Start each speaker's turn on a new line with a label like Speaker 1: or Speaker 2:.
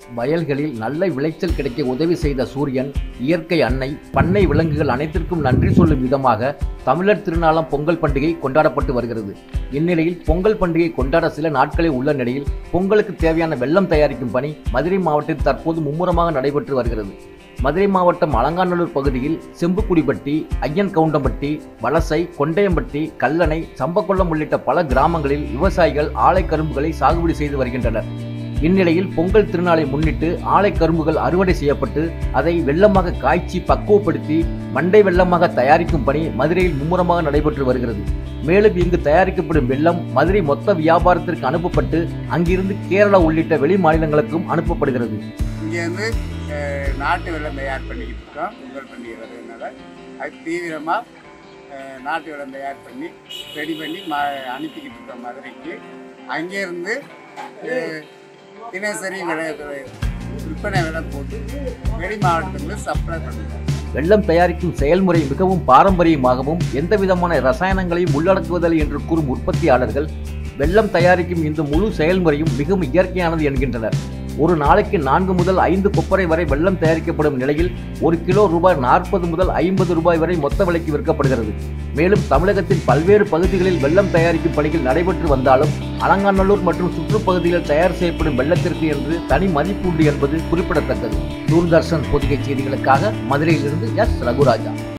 Speaker 1: வயல்களில் நல்ல விளைச்சல் கிடைக்க உதவி செய்த சூரியன் இயற்கை அன்னை பண்ணை விலங்குகள் அனைத்திற்கும் நன்றி சொல்லும் விதமாக தமிழர் திருநாளாம் பொங்கல் பண்டிகை கொண்டாடப்பட்டு வருகிறது இந்நிலையில் பொங்கல் பண்டிகை கொண்டாட சில நாட்களே உள்ள நிலையில் பொங்கலுக்கு தேவையான வெள்ளம் தயாரிக்கும் பணி மதுரை மாவட்டத்தில் தற்போது மும்முரமாக நடைபெற்று வருகிறது மதுரை மாவட்டம் அலங்காநல்லூர் பகுதியில் செம்புக்குடிப்பட்டி ஐயன் கவுண்டம்பட்டி வலசை கொண்டையம்பட்டி கல்லணை சம்பக்கொல்லம் உள்ளிட்ட பல கிராமங்களில் விவசாயிகள் ஆலை கரும்புகளை சாகுபடி செய்து வருகின்றனர் இந்நிலையில் பொங்கல் திருநாளை முன்னிட்டு ஆலை கரும்புகள் அறுவடை செய்யப்பட்டு அதை வெள்ளமாக காய்ச்சி பக்குவப்படுத்தி மண்டை வெள்ளமாக தயாரிக்கும் பணி மதுரையில் மும்முரமாக நடைபெற்று வருகிறது மேலும் இங்கு தயாரிக்கப்படும் வெள்ளம் மதுரை மொத்த வியாபாரத்திற்கு அனுப்பப்பட்டு அங்கிருந்து கேரளா உள்ளிட்ட வெளி மாநிலங்களுக்கும் அனுப்பப்படுகிறது
Speaker 2: இங்கேருந்து அஹ், நாட்டு வெள்ளம் தயார் பண்ணிக்கிட்டு இருக்கோம் பொங்கல் பண்டிகை வர்றதுனால அது தீவிரமாக நாட்டு வெள்ளம் தயார் பண்ணி ரெடி பண்ணி ம அனுப்பிக்கிட்டு இருக்கோம் மதுரைக்கு அங்கேருந்து அஹ், தினசரி விலை விற்பனை விலை போட்டு வெளி மாவட்டங்களுக்கு சப்ளை பண்ணுறோம்
Speaker 1: வெள்ளம் தயாரிக்கும் செயல்முறை மிகவும் பாரம்பரியமாகவும் எந்த விதமான ரசாயனங்களையும் உள்ளடக்குவதில்லை என்று கூறும் உற்பத்தியாளர்கள் வெள்ளம் தயாரிக்கும் இந்த முழு செயல்முறையும் மிகவும் இயற்கையானது என்கின்றனர் ஒரு நாளைக்கு நான்கு முதல் ஐந்து கொப்பரை வரை வெள்ளம் தயாரிக்கப்படும் நிலையில் ஒரு கிலோ ரூபாய் நாற்பது முதல் ஐம்பது ரூபாய் வரை மொத்த விலைக்கு விற்கப்படுகிறது மேலும் தமிழகத்தின் பல்வேறு பகுதிகளில் வெள்ளம் தயாரிக்கும் பணிகள் நடைபெற்று வந்தாலும் அலங்காநல்லூர் மற்றும் சுற்றுப்பகுதிகளில் தயார் செய்யப்படும் வெள்ளத்திற்கு என்று தனி மதிப்பு உண்டு என்பது குறிப்பிடத்தக்கது தூர்தர்ஷன் பொதிகை செய்திகளுக்காக மதுரையிலிருந்து எஸ் ரகுராஜா